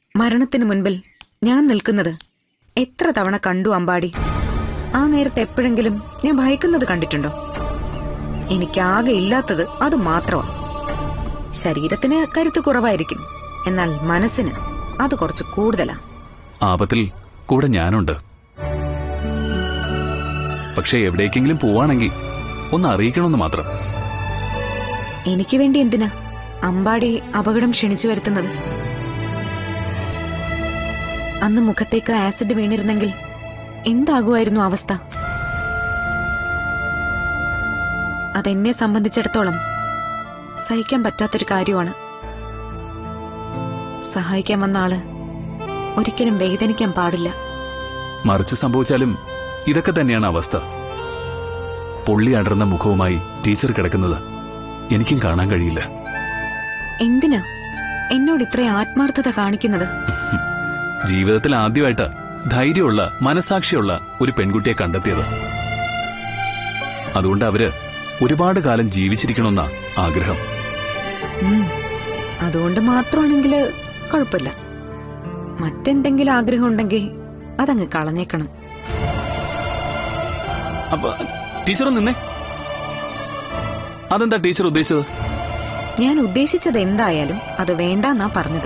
മരണത്തിന് മുൻപിൽ ഞാൻ നിൽക്കുന്നത് എത്ര തവണ കണ്ടു അമ്പാടി ആ നേരത്തെ എപ്പോഴെങ്കിലും ഞാൻ ഭയക്കുന്നത് കണ്ടിട്ടുണ്ടോ എനിക്കാകെ ഇല്ലാത്തത് അത് മാത്രമാണ് ശരീരത്തിന് കരുത്ത് കുറവായിരിക്കും എന്നാൽ മനസ്സിന് അത് കുറച്ച് കൂടുതലാ ആപത്തിൽ കൂടെ ഞാനുണ്ട് പക്ഷെ എവിടേക്കെങ്കിലും പോവാണെങ്കിൽ ഒന്ന് അറിയിക്കണമെന്ന് മാത്രം എനിക്ക് വേണ്ടി എന്തിനാ അമ്പാടി അപകടം ക്ഷണിച്ചു വരുത്തുന്നത് അന്ന് മുഖത്തേക്ക് ആസിഡ് വീണിരുന്നെങ്കിൽ എന്താകുമായിരുന്നു അവസ്ഥ അതെന്നെ സംബന്ധിച്ചിടത്തോളം സഹിക്കാൻ പറ്റാത്തൊരു കാര്യമാണ് സഹായിക്കാൻ വന്ന ആള് ഒരിക്കലും വേദനിക്കാൻ പാടില്ല മറിച്ച് സംഭവിച്ചാലും ഇതൊക്കെ തന്നെയാണ് അവസ്ഥ പൊള്ളി അടർന്ന മുഖവുമായി ടീച്ചർ കിടക്കുന്നത് എനിക്കും കാണാൻ കഴിയില്ല എന്തിനാ എന്നോട് ഇത്രയും ആത്മാർത്ഥത കാണിക്കുന്നത് ജീവിതത്തിൽ ആദ്യമായിട്ട് ധൈര്യമുള്ള മനസാക്ഷിയുള്ള ഒരു പെൺകുട്ടിയെ കണ്ടെത്തിയത് അതുകൊണ്ട് അവര് ഒരുപാട് കാലം ജീവിച്ചിരിക്കണമെന്ന ആഗ്രഹം ഉം. അതുകൊണ്ട് മാത്രമാണെങ്കിൽ കുഴപ്പമില്ല മറ്റെന്തെങ്കിലും ആഗ്രഹം ഉണ്ടെങ്കിൽ അതങ്ങ് കളഞ്ഞേക്കണം അപ്പൊ ടീച്ചർ നിന്നേ അതെന്താ ടീച്ചർ ഉദ്ദേശിച്ചത് ഞാൻ ഉദ്ദേശിച്ചത് എന്തായാലും അത് വേണ്ടെന്നാ പറഞ്ഞത്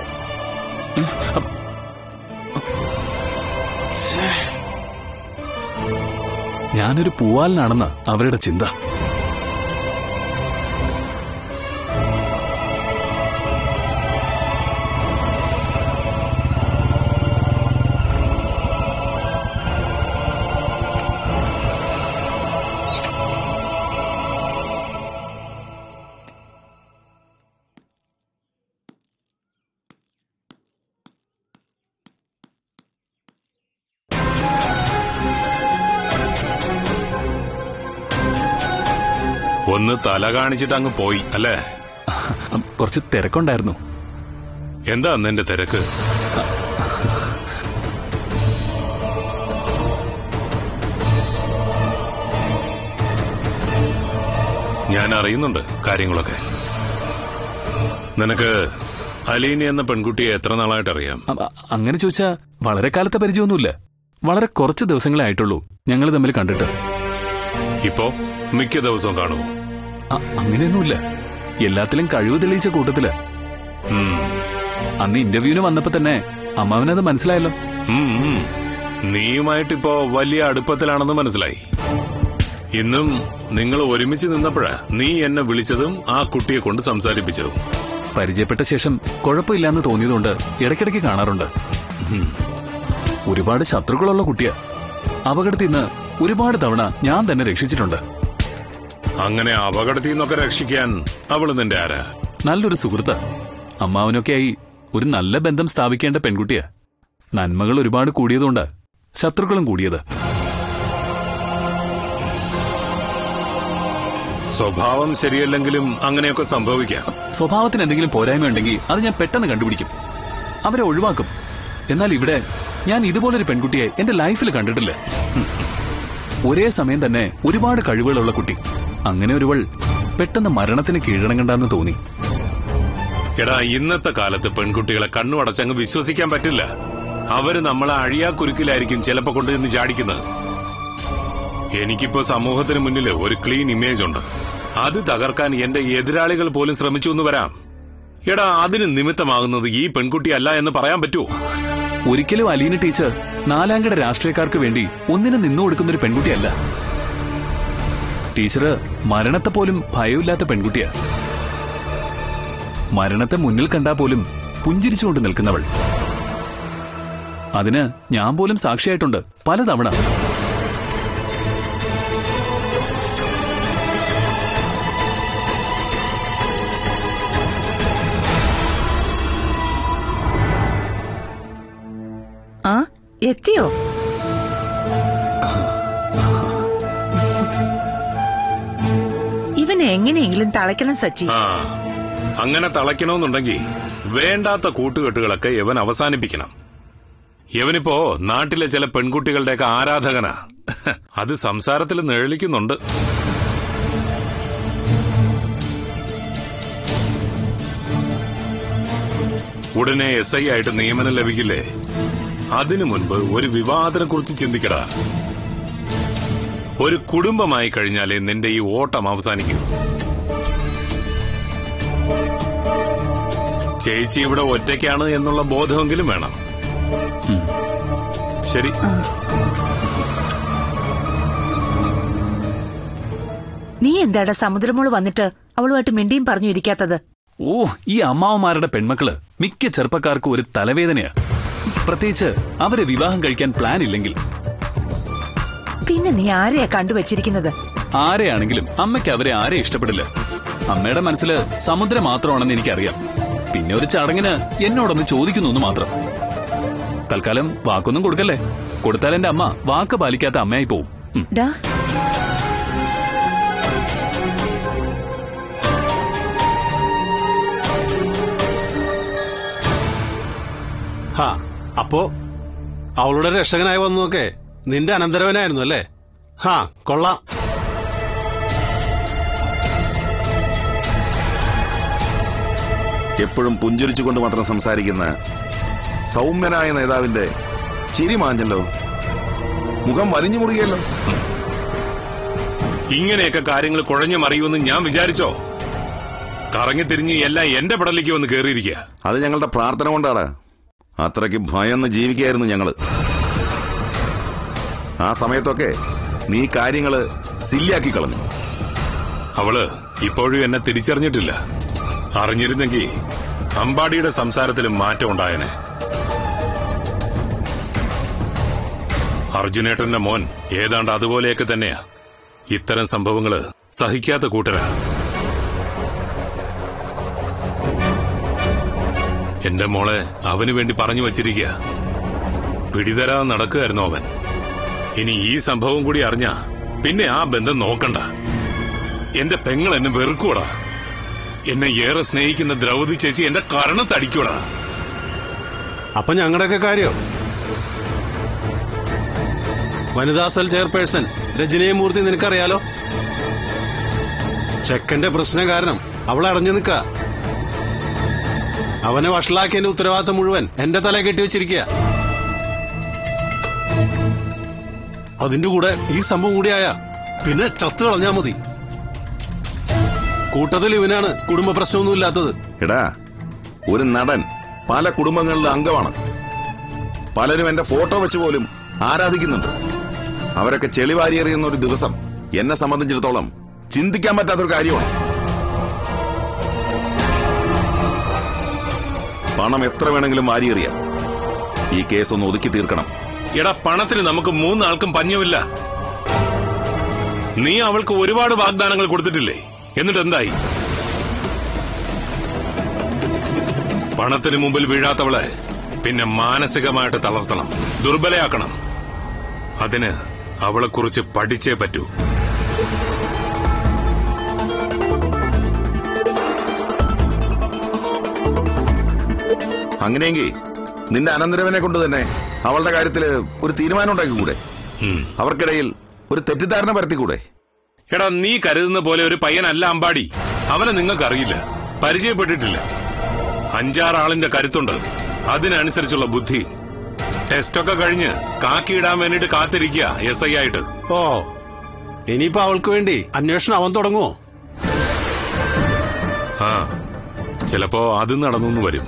ഞാനൊരു പൂവാലിനാണെന്ന് അവരുടെ ചിന്ത ഒന്ന് തല കാണിച്ചിട്ട് അങ്ങ് പോയി അല്ലേ കുറച്ച് തിരക്കുണ്ടായിരുന്നു എന്താ നിന്റെ തിരക്ക് ഞാൻ അറിയുന്നുണ്ട് കാര്യങ്ങളൊക്കെ നിനക്ക് അലീന എന്ന പെൺകുട്ടിയെ എത്ര നാളായിട്ട് അറിയാം അ- അ- അങ്ങനെ ചോദിച്ചാ വളരെ കാലത്തെ പരിചയമൊന്നുമില്ല വളരെ കുറച്ച് ദിവസങ്ങളെ ആയിട്ടുള്ളൂ ഞങ്ങൾ തമ്മിൽ കണ്ടിട്ട് ഇപ്പോ മിക്ക ദിവസവും കാണുമോ അ- അങ്ങനെയൊന്നുമില്ല എല്ലാത്തിലും കഴിവ് തെളിയിച്ച കൂട്ടത്തില് ഉം. അന്ന് ഇന്റർവ്യൂവിന് വന്നപ്പോ തന്നെ അമ്മാവനത് മനസ്സിലായല്ലോ ഉം, ഉം. നീയുമായിട്ടിപ്പോ വലിയ അടുപ്പത്തിലാണെന്ന് മനസ്സിലായി ഇന്നും നിങ്ങൾ ഒരുമിച്ച് നിന്നപ്പോഴാ നീ എന്നെ വിളിച്ചതും ആ കുട്ടിയെ കൊണ്ട് സംസാരിപ്പിച്ചതും പരിചയപ്പെട്ട ശേഷം കുഴപ്പമില്ലാന്ന് തോന്നിയതുകൊണ്ട് ഇടയ്ക്കിടയ്ക്ക് കാണാറുണ്ട് ഉം. ഒരുപാട് ശത്രുക്കളുള്ള കുട്ടിയാ അപകടത്തിൽ നിന്ന് ഒരുപാട് തവണ ഞാൻ തന്നെ രക്ഷിച്ചിട്ടുണ്ട് അങ്ങനെ അപകടത്തിൽ നിന്നൊക്കെ രക്ഷിക്കാൻ അവള് നിന്റെ ആരാ നല്ലൊരു സുഹൃത്ത് അമ്മാവനൊക്കെയായി ഒരു നല്ല ബന്ധം സ്ഥാപിക്കേണ്ട പെൺകുട്ടിയാ നന്മകൾ ഒരുപാട് കൂടിയതുകൊണ്ട് ശത്രുക്കളും കൂടിയത് സ്വഭാവം ശരിയല്ലെങ്കിലും അങ്ങനെയൊക്കെ സംഭവിക്കാം സ്വഭാവത്തിന് എന്തെങ്കിലും പോരായ്മ ഉണ്ടെങ്കിൽ അത് ഞാൻ പെട്ടെന്ന് കണ്ടുപിടിക്കും അവരെ ഒഴിവാക്കും എന്നാൽ ഇവിടെ ഞാൻ ഇതുപോലൊരു പെൺകുട്ടിയെ എന്റെ ലൈഫിൽ കണ്ടിട്ടില്ല ഉം. ഒരേ സമയം തന്നെ ഒരുപാട് കഴിവുകളുള്ള കുട്ടി അങ്ങനെ ഒരുവൾ പെട്ടെന്ന് മരണത്തിന് കീഴടങ്ങണ്ടെന്ന് തോന്നി എടാ ഇന്നത്തെ കാലത്ത് പെൺകുട്ടികളെ കണ്ണു അടച്ചങ്ങ് വിശ്വസിക്കാൻ പറ്റില്ല അവര് നമ്മളെ അഴിയാ കുരുക്കിലായിരിക്കും ചിലപ്പോ കൊണ്ടുവന്ന് ചാടിക്കുന്നത് എനിക്കിപ്പോ സമൂഹത്തിന് മുന്നിൽ ഒരു ക്ലീൻ ഇമേജ് ഉണ്ട് അത് തകർക്കാൻ എന്റെ എതിരാളികൾ പോലും ശ്രമിച്ചു എന്ന് വരാം എടാ അതിന് നിമിത്തമാകുന്നത് ഈ പെൺകുട്ടി അല്ല എന്ന് പറയാൻ പറ്റുമോ ഒരിക്കലും അലീന ടീച്ചർ നാലാംകിട രാഷ്ട്രീയക്കാർക്ക് വേണ്ടി ഒന്നിനും നിന്നു കൊടുക്കുന്ന ഒരു പെൺകുട്ടിയല്ല ടീച്ചർ മരണത്തെ പോലും ഭയമില്ലാത്ത പെൺകുട്ടിയാ മരണത്തെ മുന്നിൽ കണ്ടാ പോലും പുഞ്ചിരിച്ചുകൊണ്ട് നിൽക്കുന്നവൾ അതിന് ഞാൻ പോലും സാക്ഷിയായിട്ടുണ്ട് പലതവണ ആ എത്തിയോ ഇവനെ എങ്ങനെയെങ്കിലും തളയ്ക്കണം സച്ചി ആ അങ്ങനെ തളയ്ക്കണമെന്നുണ്ടെങ്കിൽ വേണ്ടാത്ത കൂട്ടുകെട്ടുകളൊക്കെ ഇവൻ അവസാനിപ്പിക്കണം ഇവനിപ്പോ നാട്ടിലെ ചില പെൺകുട്ടികളുടെയൊക്കെ ആരാധകനാ അത് സംസാരത്തിൽ നിഴലിക്കുന്നുണ്ട് ഉടനെ എസ് ഐ ആയിട്ട് നിയമനം ലഭിക്കില്ലേ അതിനു മുൻപ് ഒരു വിവാഹത്തിനെ കുറിച്ച് ചിന്തിക്കടാ ഒരു കുടുംബമായി കഴിഞ്ഞാലേ നിന്റെ ഈ ഓട്ടം അവസാനിക്കൂ ചേച്ചി ഇവിടെ ഒറ്റയ്ക്കാണ് എന്നുള്ള ബോധമെങ്കിലും വേണം ശരി നീ എന്താടാ സമുദ്രമോള് വന്നിട്ട് അവളുമായിട്ട് മിണ്ടിയും പറഞ്ഞു ഇരിക്കാത്തത് ഓ ഈ അമ്മാവന്മാരുടെ പെൺമക്കള് മിക്ക ചെറുപ്പക്കാർക്കും ഒരു തലവേദനയാ പ്രത്യേകിച്ച് അവരെ വിവാഹം കഴിക്കാൻ പ്ലാൻ ഇല്ലെങ്കിൽ പിന്നെ നീ ആരെയാ കണ്ടുവച്ചിരിക്കുന്നത് ആരെയാണെങ്കിലും അമ്മയ്ക്ക് അവരെ ആരെ ഇഷ്ടപ്പെടില്ല അമ്മയുടെ മനസ്സിൽ സമുദ്രം മാത്രമാണെന്ന് എനിക്കറിയാം പിന്നെ ഒരു ചടങ്ങിന് എന്നോടൊന്ന് ചോദിക്കുന്നു എന്ന് മാത്രം തൽക്കാലം വാക്കൊന്നും കൊടുക്കല്ലേ കൊടുത്താൽ എന്റെ അമ്മ വാക്ക് പാലിക്കാത്ത അമ്മയായി പോവും ഉം. ഡാ ഹാ അപ്പോ അവളുടെ രക്ഷകനായി വന്നതൊക്കെ നിന്റെ അനന്തരവനായിരുന്നു അല്ലേ ഹാ കൊള്ളാം എപ്പോഴും പുഞ്ചിരിച്ചുകൊണ്ട് മാത്രം സംസാരിക്കുന്ന സൗമ്യനായ നേതാവിന്റെ ചിരി മാഞ്ഞല്ലോ മുഖം വലിഞ്ഞു മുറുകിയല്ലോ ഇങ്ങനെയൊക്കെ കാര്യങ്ങൾ കുഴഞ്ഞു മറിയുമെന്ന് ഞാൻ വിചാരിച്ചോ കറങ്ങിത്തിരിഞ്ഞ് എല്ലാം എന്റെ പടലേക്ക് വന്ന് കേറിയിരിക്കുക അത് ഞങ്ങളുടെ പ്രാർത്ഥന കൊണ്ടാണ് അത്രയ്ക്ക് ഭയന്ന് ജീവിക്കായിരുന്നു ഞങ്ങള് ആ സമയത്തൊക്കെ നീ കാര്യങ്ങള് സില്ലിയാക്കി കളഞ്ഞു അവള് ഇപ്പോഴും എന്നെ തിരിച്ചറിഞ്ഞിട്ടില്ല അറിഞ്ഞിരുന്നെങ്കിൽ അമ്പാടിയുടെ സംസാരത്തിലും മാറ്റം ഉണ്ടായനെ അർജുനേട്ടന്റെ മോൻ ഏതാണ്ട് അതുപോലെയൊക്കെ തന്നെയാ ഇത്തരം സംഭവങ്ങള് സഹിക്കാത്ത കൂട്ടരാ എന്റെ മോളെ അവന് വേണ്ടി പറഞ്ഞു വച്ചിരിക്കുക പിടിതരാതെ നടക്കുകയായിരുന്നു അവൻ ഇനി ഈ സംഭവം കൂടി അറിഞ്ഞ പിന്നെ ആ ബന്ധം നോക്കണ്ട എന്റെ പെങ്ങൾ എന്നെ വെറുക്കൂടാ എന്നെ ഏറെ സ്നേഹിക്കുന്ന ദ്രൗപദി ചേച്ചി എന്റെ കരണത്തടിക്കൂടാ അപ്പൊ ഞങ്ങളുടെയൊക്കെ കാര്യം വനിതാ സെൽ ചെയർപേഴ്സൺ രജനീയ മൂർത്തി നിനക്കറിയാലോ ചെക്കന്റെ പ്രശ്നം കാരണം അവൾ അടഞ്ഞു നിൽക്ക അവനെ വഷളാക്കിയതിന്റെ ഉത്തരവാദിത്തം മുഴുവൻ എന്റെ തല കെട്ടിവെച്ചിരിക്കുക അതിന്റെ കൂടെ ഈ സംഭവം കൂടിയായ പിന്നെ ചത്തു കളഞ്ഞാ മതി കൂട്ടത്തിൽ ഇവനാണ് കുടുംബ പ്രശ്നമൊന്നുമില്ലാത്തത് എടാ ഒരു നടൻ പല കുടുംബങ്ങളിലെ അംഗമാണ് പലരും എന്റെ ഫോട്ടോ വെച്ച് പോലും ആരാധിക്കുന്നുണ്ട് അവരൊക്കെ ചെളിവാരിയെറിയുന്ന ഒരു ദിവസം എന്നെ സംബന്ധിച്ചിടത്തോളം ചിന്തിക്കാൻ പറ്റാത്തൊരു കാര്യമാണ് പണം എത്ര വേണമെങ്കിലും വാരിയെറിയാം ഈ കേസ് ഒന്ന് ഒതുക്കി തീർക്കണം എടാ പണത്തിന് നമുക്ക് മൂന്നാൾക്കും പഞ്ഞമില്ല നീ അവൾക്ക് ഒരുപാട് വാഗ്ദാനങ്ങൾ കൊടുത്തിട്ടില്ലേ എന്നിട്ട് എന്തായി പണത്തിന് മുമ്പിൽ വീഴാത്തവളെ പിന്നെ മാനസികമായിട്ട് തളർത്തണം ദുർബലയാക്കണം അതിന് അവളെക്കുറിച്ച് പഠിച്ചേ പറ്റൂ അങ്ങനെയെങ്കിൽ നിന്റെ അനന്തരവനെ കൊണ്ട് തന്നെ അവളുടെ കാര്യത്തില് ഒരു തീരുമാനം ഉണ്ടാക്കിക്കൂടെ ഉം. അവർക്കിടയിൽ ഒരു തെറ്റിദ്ധാരണ പരത്തിക്കൂടെ എടാ നീ കരുതുന്ന പോലെ ഒരു പയ്യനല്ല അമ്പാടി അവനെ നിങ്ങൾക്കറിയില്ല പരിചയപ്പെട്ടിട്ടില്ല അഞ്ചാറാളിന്റെ കരുത്തുണ്ട് അതിനനുസരിച്ചുള്ള ബുദ്ധി ടെസ്റ്റൊക്കെ കഴിഞ്ഞ് കാക്കിയിടാൻ വേണ്ടിട്ട് കാത്തിരിക്കുക എസ് ഐ ആയിട്ട് ഓ ഇനിയിപ്പോ അവൾക്ക് വേണ്ടി അന്വേഷണം അവൻ തുടങ്ങുമോ ആ ചിലപ്പോ അത് നടന്നു വരും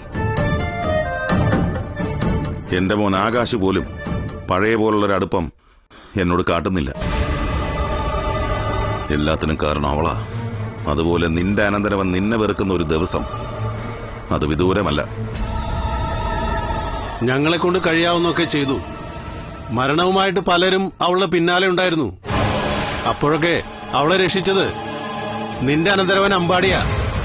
എന്റെ മോൻ ആകാശ് പോലും പഴയ പോലുള്ളൊരു അടുപ്പം എന്നോട് കാട്ടുന്നില്ല എല്ലാത്തിനും കാരണം അവളാ അതുപോലെ നിന്റെ അനന്തരവൻ നിന്നെ വെറുക്കുന്ന ഒരു ദിവസം അത് വിദൂരമല്ല ഞങ്ങളെ കൊണ്ട് കഴിയാവുന്നൊക്കെ ചെയ്തു മരണവുമായിട്ട് പലരും അവളുടെ പിന്നാലെ ഉണ്ടായിരുന്നു അപ്പോഴൊക്കെ അവളെ രക്ഷിച്ചത് നിന്റെ അനന്തരവൻ അമ്പാടിയാ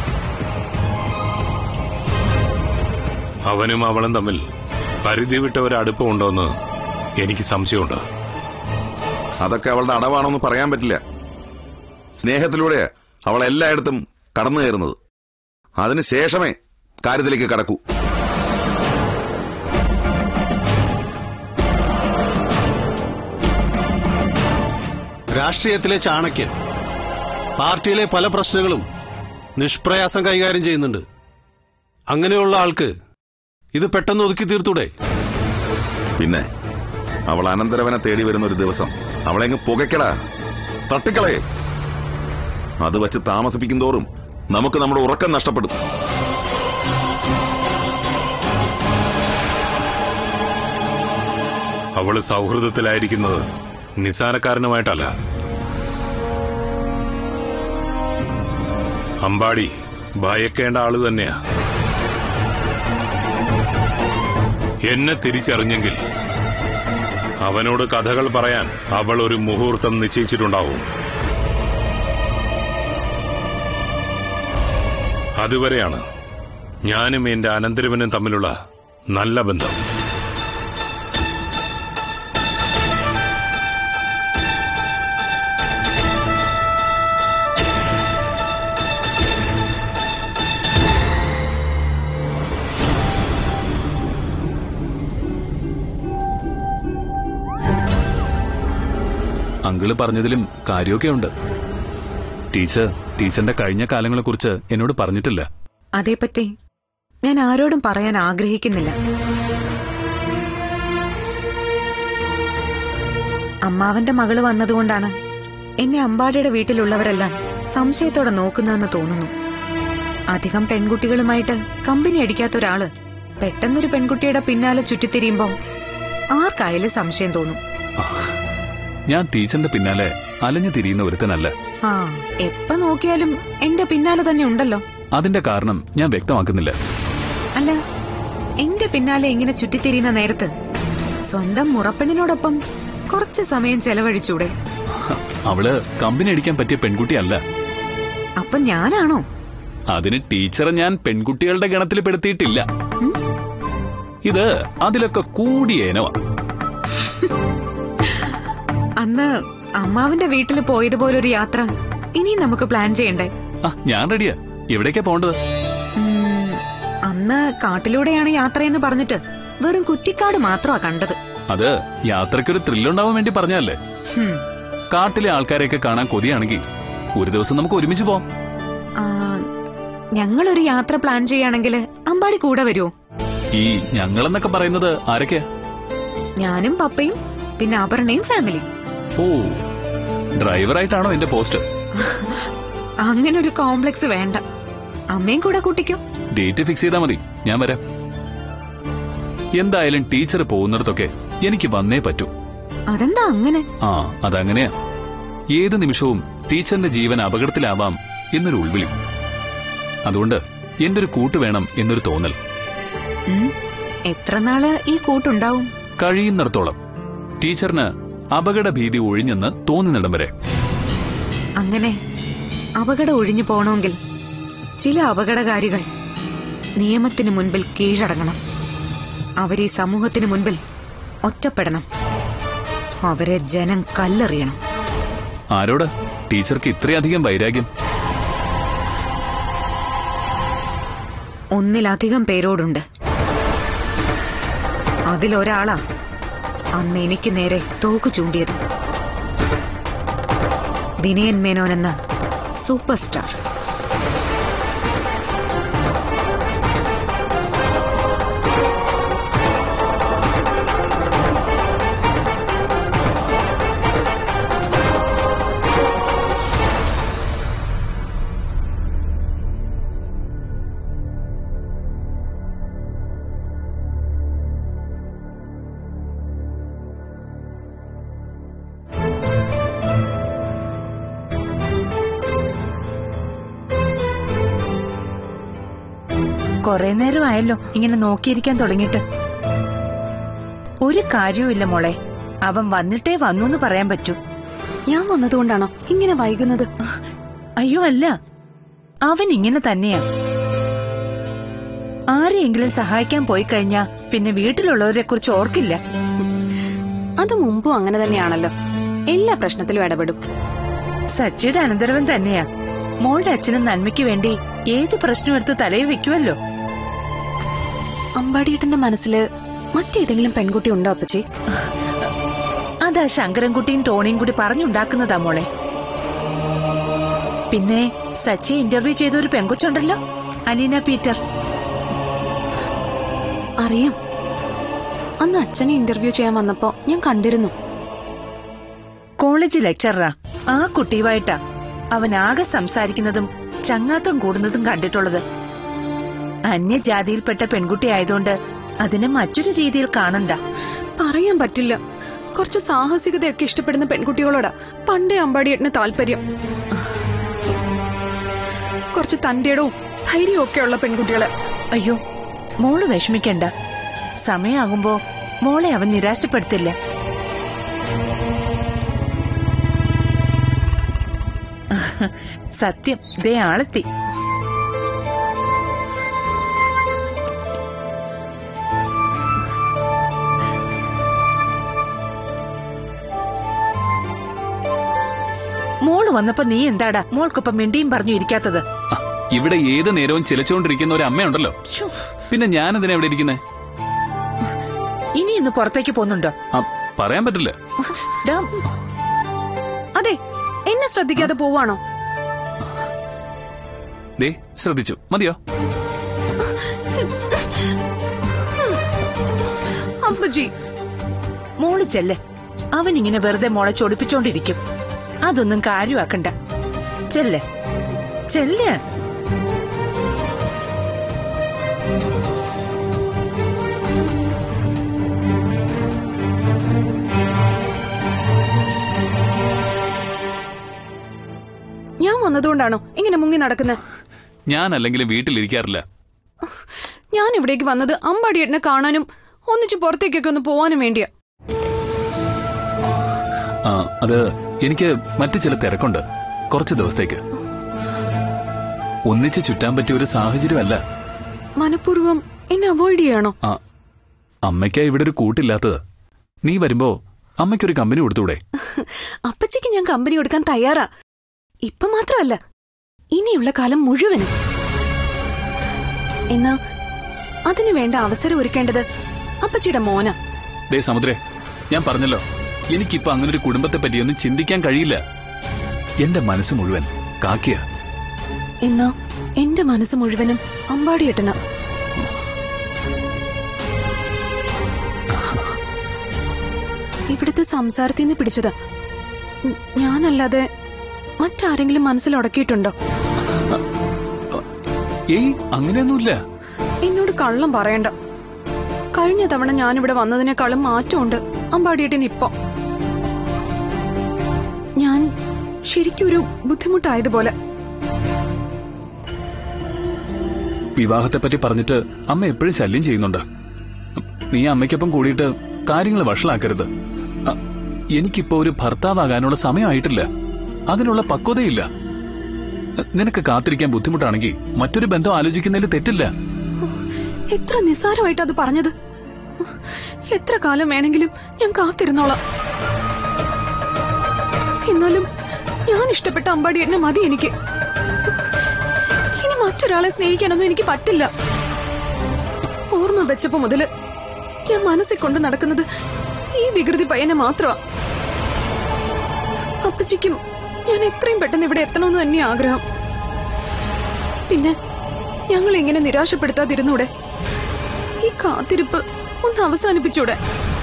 അവനും അവളും തമ്മിൽ പരിധി വിട്ട ഒരു അടുപ്പമുണ്ടോന്ന് എനിക്ക് സംശയമുണ്ട് അതൊക്കെ അവളുടെ അടവാണോന്ന് പറയാൻ പറ്റില്ല സ്നേഹത്തിലൂടെ അവൾ എല്ലായിടത്തും കടന്നു കയറുന്നത് അതിനുശേഷമേ കാര്യത്തിലേക്ക് കടക്കൂ രാഷ്ട്രീയത്തിലെ ചാണക്യൻ പാർട്ടിയിലെ പല പ്രശ്നങ്ങളും നിഷ്പ്രയാസം കൈകാര്യം ചെയ്യുന്നുണ്ട് അങ്ങനെയുള്ള ആൾക്ക് ഇത് പെട്ടെന്ന് ഒതുക്കി തീർത്തൂടെ പിന്നെ അവൾ അനന്തരവനെ തേടി വരുന്ന ഒരു ദിവസം അവളെ അങ്ങ് പുകയ്ക്കടാ തട്ടിക്കളയെ അത് വച്ച് താമസിപ്പിക്കും തോറും നമുക്ക് നമ്മുടെ ഉറക്കം നഷ്ടപ്പെടും അവള് സൗഹൃദത്തിലായിരിക്കുന്നത് നിസാരക്കാരനുമായിട്ടല്ല അമ്പാടി ഭയക്കേണ്ട ആള് തന്നെയാ എന്നെ തിരിച്ചറിഞ്ഞെങ്കിൽ അവനോട് കഥകൾ പറയാൻ അവൾ ഒരു മുഹൂർത്തം നിശ്ചയിച്ചിട്ടുണ്ടാവും അതുവരെയാണ് ഞാനും എന്റെ അനന്തരവനും തമ്മിലുള്ള നല്ല ബന്ധം അങ്കിള് പറഞ്ഞതിലും കാര്യമൊക്കെ ഉണ്ട് ടീച്ചർ ടീച്ചറിന്റെ കഴിഞ്ഞ കാലങ്ങളെക്കുറിച്ച് എന്നോട് പറഞ്ഞിട്ടില്ല അതേപ്പറ്റി ഞാൻ ആരോടും പറയാൻ ആഗ്രഹിക്കുന്നില്ല അമ്മാവന്റെ മകള് വന്നതുകൊണ്ടാണ് എന്നെ അമ്പാടിയുടെ വീട്ടിലുള്ളവരെല്ലാം സംശയത്തോടെ നോക്കുന്നതെന്ന് തോന്നുന്നു അധികം പെൺകുട്ടികളുമായിട്ട് കമ്പനി അടിക്കാത്ത ഒരാള് പെട്ടെന്നൊരു പെൺകുട്ടിയുടെ പിന്നാലെ ചുറ്റിത്തിരിയുമ്പോ ആർക്കായാലും സംശയം തോന്നും ആ, ഞാൻ ടീച്ചറിന്റെ പിന്നാലെ അലഞ്ഞു തിരിയുന്ന ഒരുത്തനല്ല ആ എപ്പ നോക്കിയാലും എന്റെ പിന്നാലെ തന്നെ ഉണ്ടല്ലോ അതിന്റെ കാരണം ഞാൻ വ്യക്തമാക്കുന്നില്ല അല്ല എന്റെ പിന്നാലെ ഇങ്ങനെ ചുറ്റിത്തിരിയുന്ന നേരത്ത് സ്വന്തം മുറപ്പെണ്ണിനോടൊപ്പം കുറച്ച് സമയം ചെലവഴിച്ചൂടെ അവള് കമ്പനി അടിക്കാൻ പറ്റിയ പെൺകുട്ടിയല്ല അപ്പൊ ഞാനാണോ അതിന് ടീച്ചറെ ഞാൻ പെൺകുട്ടികളുടെ ഗണത്തിൽ പെടുത്തിയിട്ടില്ല ഇത് അതിലൊക്കെ കൂടിയ ഇനവാ അന്ന് അമ്മാവിന്റെ വീട്ടിൽ പോയതുപോലൊരു യാത്ര ഇനി നമുക്ക് പ്ലാൻ ചെയ്യണ്ടേ ആ ഞാൻ റെഡിയാ എവിടേക്കാ പോണ്ടത് ഉം, അന്ന് കാട്ടിലൂടെയാണ് യാത്രയെന്ന് പറഞ്ഞിട്ട് വെറും കുറ്റിക്കാട് മാത്രമാ കണ്ടത് അത് യാത്രയ്ക്കൊരു ത്രില്ലുണ്ടാവാൻ വേണ്ടി പറഞ്ഞല്ലേ ഹും, കാട്ടിലെ ആൾക്കാരെയൊക്കെ കാണാൻ കൊതിയാണെങ്കിൽ ഒരു ദിവസം നമുക്ക് ഒരുമിച്ച് പോവാം ആ, ഞങ്ങളൊരു യാത്ര പ്ലാൻ ചെയ്യുകയാണെങ്കിൽ അമ്പാടി കൂടെ വരുമോ ഈ ഞങ്ങളെന്നൊക്കെ പറയുന്നത് ആരൊക്കെയാ ഞാനും പപ്പയും പിന്നെ അപർണയും ഫാമിലി ഓ ഡ്രൈവറായിട്ടാണോ എന്റെ പോസ്റ്റ് അങ്ങനെ ഒരു കോംപ്ലക്സ് വേണ്ട അമ്മയും കൂടെ കൂട്ടിക്കോ ഡേറ്റ് ഫിക്സ് ചെയ്താൽ മതി ഞാൻ വരാം എന്തായാലും ടീച്ചർ പോകുന്നിടത്തൊക്കെ എനിക്ക് വന്നേ പറ്റൂ അതെന്താ അങ്ങനെ ആ അതങ്ങനെയാ ഏത് നിമിഷവും ടീച്ചറിന്റെ ജീവൻ അപകടത്തിലാവാം എന്നൊരു ഉൾവിളി അതുകൊണ്ട് എന്റെ ഒരു കൂട്ട് വേണം എന്നൊരു തോന്നൽ ഉം, എത്ര നാള് ഈ കൂട്ടുണ്ടാവും കഴിയുന്നിടത്തോളം ടീച്ചറിന് അപകട ഭീതി ഒഴിഞ്ഞെന്ന് തോന്നുന്നിടം വരെ അങ്ങനെ അപകടം ഒഴിഞ്ഞു പോണമെങ്കിൽ ചില അപകടകാരികൾ നിയമത്തിന് മുൻപിൽ കീഴടങ്ങണം അവരെ സമൂഹത്തിന് മുൻപിൽ ഒറ്റപ്പെടണം അവരെ ജനം കല്ലെറിയണം ആരോട് ടീച്ചർക്ക് ഇത്രയധികം വൈരാഗ്യം ഒന്നിലധികം പേരോടുണ്ട് അതിലൊരാളാ അന്ന് എനിക്ക് നേരെ തോക്ക് ചൂണ്ടിയത് വിനയൻ മേനോൻ എന്ന സൂപ്പർ സ്റ്റാർ കൊറേ നേരമായല്ലോ ഇങ്ങനെ നോക്കിയിരിക്കാൻ തുടങ്ങിയിട്ട് ഒരു കാര്യവുമില്ല മോളെ അവൻ വന്നിട്ടേ വന്നു എന്ന് പറയാൻ പറ്റൂ ഞാൻ വന്നതുകൊണ്ടാണോ ഇങ്ങനെ വൈകുന്നത് അയ്യോ അല്ല അവൻ ഇങ്ങനെ തന്നെയാ ആരെയെങ്കിലും സഹായിക്കാൻ പോയി കഴിഞ്ഞാ പിന്നെ വീട്ടിലുള്ളവരെ കുറിച്ച് ഓർക്കില്ല അത് മുമ്പും അങ്ങനെ തന്നെയാണല്ലോ എല്ലാ പ്രശ്നത്തിലും ഇടപെടും സച്ചിയുടെ അനന്തരവൻ തന്നെയാ മോളുടെ അച്ഛനും നന്മയ്ക്ക് വേണ്ടി ഏത് പ്രശ്നം എടുത്ത് തലയിൽ വെക്കുമല്ലോ അമ്പാടിയേട്ടന്റെ മനസ്സില് മറ്റേതെങ്കിലും പെൺകുട്ടി ഉണ്ടോ അപ്പച്ചി അതാ ശങ്കരൻകുട്ടിയും ടോണിയും കൂടി പറഞ്ഞുണ്ടാക്കുന്നതാ മോളെ പിന്നെ സച്ചി ഇന്റർവ്യൂ ചെയ്ത ഒരു പെങ്കൊച്ചുണ്ടല്ലോ അലീന പീറ്റർ അറിയാം അന്ന് അച്ഛനെ ഇന്റർവ്യൂ ചെയ്യാൻ വന്നപ്പോ ഞാൻ കണ്ടിരുന്നു കോളേജ് ലെക്ചററാ ആ കുട്ടിയുമായിട്ടാ അവൻ ആകെ സംസാരിക്കുന്നതും ചങ്ങാത്തം കൂടുന്നതും കണ്ടിട്ടുള്ളത് അന്യജാതിയിൽപ്പെട്ട പെൺകുട്ടി ആയതുകൊണ്ട് അതിനെ മറ്റൊരു രീതിയിൽ കാണണ്ട പറയാൻ പറ്റില്ല കുറച്ച് സാഹസികതയൊക്കെ ഇഷ്ടപ്പെടുന്ന പെൺകുട്ടികളോടാ പണ്ടേ അമ്പാടിയേട്ടന് താല്പര്യം കുറച്ച് തന്റെടവും ധൈര്യവും ഒക്കെ ഉള്ള പെൺകുട്ടികളെ അയ്യോ മോള് വിഷമിക്കണ്ട സമയാകുമ്പോ മോളെ അവൻ നിരാശപ്പെടുത്തില്ല സത്യം ദേ ആളെത്തി മോള് വന്നപ്പോ നീ എന്താടാ മോൾക്കൊപ്പം മിണ്ടിയും പറഞ്ഞു ഇരിക്കാത്തത് ആ, ഇവിടെ ഏത് നേരവും ചിലച്ചുകൊണ്ടിരിക്കുന്ന ഒരു അമ്മയുണ്ടല്ലോ ശ്ശോ, പിന്നെ ഞാൻ എന്തിനാ ഇവിടെ ഇരിക്കുന്നത് ഇനി ഇന്ന് പുറത്തേക്ക് പോകുന്നുണ്ടോ പറയാൻ പറ്റില്ല ഡാ, അതെ എന്നെ ശ്രദ്ധിക്കാതെ പോവാണോ ദേ ശ്രദ്ധിച്ചു മതിയോ അമ്മജി മോള് ചെല്ലെ അവൻ ഇങ്ങനെ വെറുതെ മോളെ ചൊടിപ്പിച്ചോണ്ടിരിക്കും അതൊന്നും കാര്യമാക്കണ്ട ചെല്ലെ ചെല്ല് ഞാൻ വന്നതുകൊണ്ടാണോ ഇങ്ങനെ മുങ്ങി നടക്കുന്നത് ഞാൻ അല്ലെങ്കിലും വീട്ടിലിരിക്കാറില്ല ഞാൻ ഇവിടേക്ക് വന്നത് അമ്പാടിയേട്ടനെ കാണാനും ഒന്നിച്ച് പുറത്തേക്കൊക്കെ ഒന്ന് പോവാനും വേണ്ടിയാ ആ അത് എനിക്ക് മറ്റു ചില തിരക്കുണ്ട് കുറച്ച് ദിവസത്തേക്ക് ഒന്നിച്ച് ചുറ്റാൻ പറ്റിയ ഒരു സാഹചര്യമല്ല മനഃപൂർവ്വം എന്നെ അവോയ്ഡ് ചെയ്യാണോ ആ അമ്മയ്ക്കാ ഇവിടെ ഒരു കൂട്ടില്ലാത്തത് നീ വരുമ്പോ അമ്മയ്ക്കൊരു കമ്പനി കൊടുത്തൂടെ അപ്പച്ചിക്ക് ഞാൻ കമ്പനി കൊടുക്കാൻ തയ്യാറാ ഇപ്പൊ മാത്രമല്ല ഇനിയുള്ള കാലം മുഴുവനും എന്നാ അതിനു വേണ്ട അവസരം ഒരുക്കേണ്ടത് അപ്പച്ചിയുടെ മോന ദേ സമുദ്രേ ഞാൻ പറഞ്ഞല്ലോ എനിക്കിപ്പോ അങ്ങനെ ഒരു കുടുംബത്തെ പറ്റിയൊന്നും ചിന്തിക്കാൻ കഴിയില്ല എന്റെ മനസ്സ് മുഴുവൻ കാക്കിയ എന്നാ എന്റെ മനസ്സ് മുഴുവനും അമ്പാടിയേട്ടനാ ഇവിടുത്തെ സംസാരത്തിൽ നിന്ന് പിടിച്ചതാ ഉം, ഞാനല്ലാതെ മറ്റാരെങ്കിലും മനസ്സിൽ ഉടക്കിയിട്ടുണ്ടോ ഏയ് അങ്ങനെയൊന്നുമില്ല എന്നോട് കള്ളം പറയണ്ട കഴിഞ്ഞ തവണ ഞാനിവിടെ വന്നതിനേക്കാളും മാറ്റമുണ്ട് അമ്പാടിയേട്ടൻ ഇപ്പൊ ഞാൻ ശരിക്കും ഒരു ബുദ്ധിമുട്ടായതുപോലെ വിവാഹത്തെപ്പറ്റി പറഞ്ഞിട്ട് അമ്മ എപ്പോഴും ശല്യം ചെയ്യുന്നുണ്ട് നീ അമ്മയ്ക്കൊപ്പം കൂടിയിട്ട് കാര്യങ്ങൾ വഷളാക്കരുത് അ, എനിക്കിപ്പോ ഒരു ഭർത്താവാകാനുള്ള സമയമായിട്ടില്ല അതിനുള്ള പക്വതയില്ല നിനക്ക് കാത്തിരിക്കാൻ ബുദ്ധിമുട്ടാണെങ്കിൽ മറ്റൊരു ബന്ധം ആലോചിക്കുന്നതിൽ തെറ്റില്ല എത്ര നിസ്സാരമായിട്ട് അത് പറഞ്ഞത് എത്ര കാലം വേണമെങ്കിലും ഞാൻ കാത്തിരുന്നോളാം എന്നാലും ഞാൻ ഇഷ്ടപ്പെട്ട അമ്പാടിയേട്ടനെ മതി എനിക്ക് ഇനി മറ്റൊരാളെ സ്നേഹിക്കാനൊന്നും എനിക്ക് പറ്റില്ല ഓർമ്മ വെച്ചപ്പോ മുതല് ഞാൻ മനസ്സിൽ കൊണ്ട് നടക്കുന്നത് ഈ വികൃതി പയ്യനെ മാത്രമാ അപ്പച്ചിക്കും ഞാൻ എത്രയും പെട്ടെന്ന് ഇവിടെ എത്തണമെന്ന് തന്നെ ആഗ്രഹം പിന്നെ ഞങ്ങൾ ഇങ്ങനെ നിരാശപ്പെടുത്താതിരുന്നൂടെ ഈ കാത്തിരിപ്പ് ഒന്ന് അവസാനിപ്പിച്ചൂടെ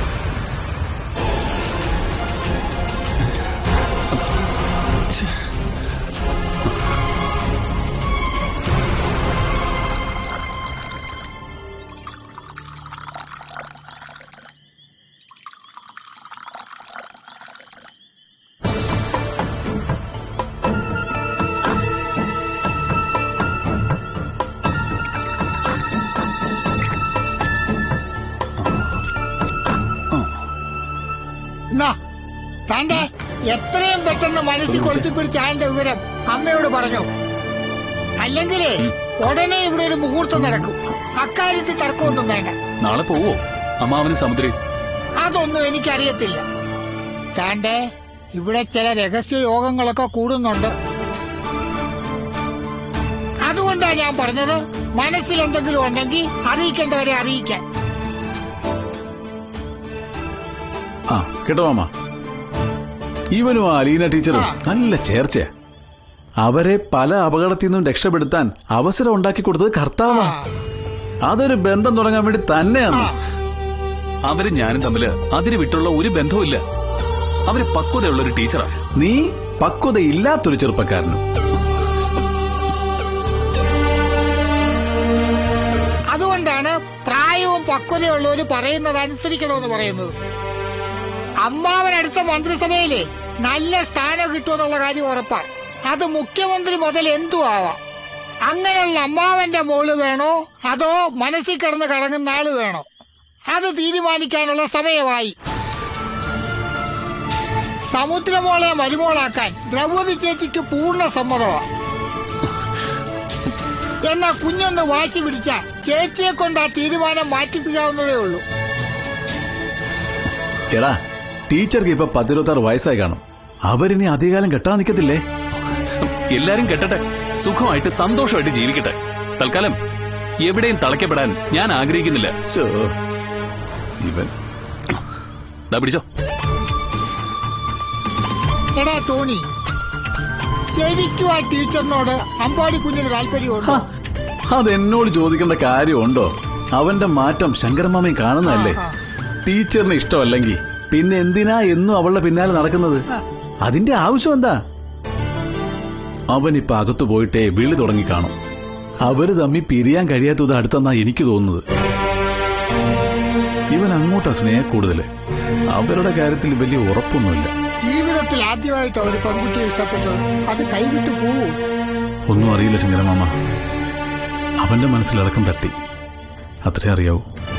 എന്നാ തന്റെ എത്രയും പെട്ടെന്ന് മനസ്സിൽ കൊളുത്തിപ്പിടിച്ച ആന്റെ വിവരം അമ്മയോട് പറഞ്ഞു അല്ലെങ്കിലേ ഉടനെ ഇവിടെ ഒരു മുഹൂർത്തം നടക്കും അക്കാര്യത്തിൽ തർക്കമൊന്നും വേണ്ട നാളെ പോവോ അമ്മാവന് സമുദ്രി അതൊന്നും എനിക്കറിയത്തില്ല താണ്ടെ ഇവിടെ ചില രഹസ്യ യോഗങ്ങളൊക്കെ കൂടുന്നുണ്ട് അതുകൊണ്ടാ ഞാൻ പറഞ്ഞത് മനസ്സിൽ എന്തെങ്കിലും ഉണ്ടെങ്കിൽ അറിയിക്കേണ്ടവരെ അറിയിക്കാൻ ആ കേട്ടോ മാമ ഇവനും ആ അലീന ടീച്ചറും നല്ല ചേർച്ച അവരെ പല അപകടത്തിൽ നിന്നും രക്ഷപ്പെടുത്താൻ അവസരം ഉണ്ടാക്കി കൊടുത്തത് കർത്താവാ അതൊരു ബന്ധം തുടങ്ങാൻ വേണ്ടി തന്നെയാണ് അവര് ഞാനും തമ്മില് അതിര് വിട്ടുള്ള ഒരു ബന്ധവും ഇല്ല അവര് പക്വതയുള്ള ഒരു ടീച്ചറാണ് നീ പക്വതയില്ലാത്തൊരു ചെറുപ്പക്കാരനും അതുകൊണ്ടാണ് പ്രായവും പക്വതയുള്ളവര് പറയുന്നത് അനുസരിക്കണമെന്ന് പറയുന്നത് അമ്മാവൻ അടുത്ത മന്ത്രിസഭയിലെ നല്ല സ്ഥാനം കിട്ടുമെന്നുള്ള കാര്യം ഉറപ്പാണ് അത് മുഖ്യമന്ത്രി മുതൽ എന്തു ആവാം അങ്ങനെയുള്ള അമ്മാവന്റെ മോള് വേണോ അതോ മനസ്സിൽ കിടന്ന് കടങ്ങുന്ന ആള് വേണോ അത് തീരുമാനിക്കാനുള്ള സമയമായി സമുദ്രമോളെ മരുമോളാക്കാൻ ദ്രൗപദി ചേച്ചിക്ക് പൂർണ്ണ സമ്മതമാണ് എന്നാ കുഞ്ഞൊന്ന് വാശി പിടിച്ച ചേച്ചിയെ കൊണ്ട് ആ തീരുമാനം മാറ്റിപ്പിക്കാവുന്നതേ ഉള്ളൂ എടാ ടീച്ചർക്ക് ഇപ്പൊ പത്തിരുപത്താറ് വയസ്സായി കാണും അവരിനി അധികകാലം കെട്ടാൻ നിൽക്കത്തില്ലേ എല്ലാരും കെട്ടട്ടെ സുഖമായിട്ട് സന്തോഷമായിട്ട് ജീവിക്കട്ടെ തൽക്കാലം എവിടെയും തളയ്ക്കപ്പെടാൻ ഞാൻ ആഗ്രഹിക്കുന്നില്ല ശോ, ഇവൻ ദാ പിടിച്ചോ എടാ ടോണി ശരിക്കും ആ ടീച്ചറിനോട് അമ്പാടി കുഞ്ഞിന് താല്പര്യമുണ്ടോ അതെന്നോട് ചോദിക്കേണ്ട കാര്യമുണ്ടോ അവന്റെ മാറ്റം ശങ്കരമാമയും കാണുന്നതല്ലേ ടീച്ചറിന് ഇഷ്ടമല്ലെങ്കിൽ പിന്നെ എന്തിനാ എന്നും അവളുടെ പിന്നാലെ നടക്കുന്നത് അതിന്റെ ആവശ്യം എന്താ അവൻ ഇപ്പൊ അകത്തു പോയിട്ടേ വിളി തുടങ്ങി കാണും അവര് തമ്മി പിരിയാൻ കഴിയാത്തത് അടുത്തെന്നാ എനിക്ക് തോന്നുന്നത് ഇവൻ അങ്ങോട്ടാ സ്നേഹ കൂടുതല് അവരുടെ കാര്യത്തിൽ വലിയ ഉറപ്പൊന്നുമില്ല ജീവിതത്തിൽ ആദ്യമായിട്ട് ഒരു പെൺകുട്ടിയെ ഇഷ്ടപ്പെട്ടത് അത് കൈവിട്ടു പോവൂ ഒന്നും അറിയില്ല ശങ്കരമാമ അവന്റെ മനസ്സിൽ ഇളക്കം തട്ടി അത്രേ അറിയാവൂ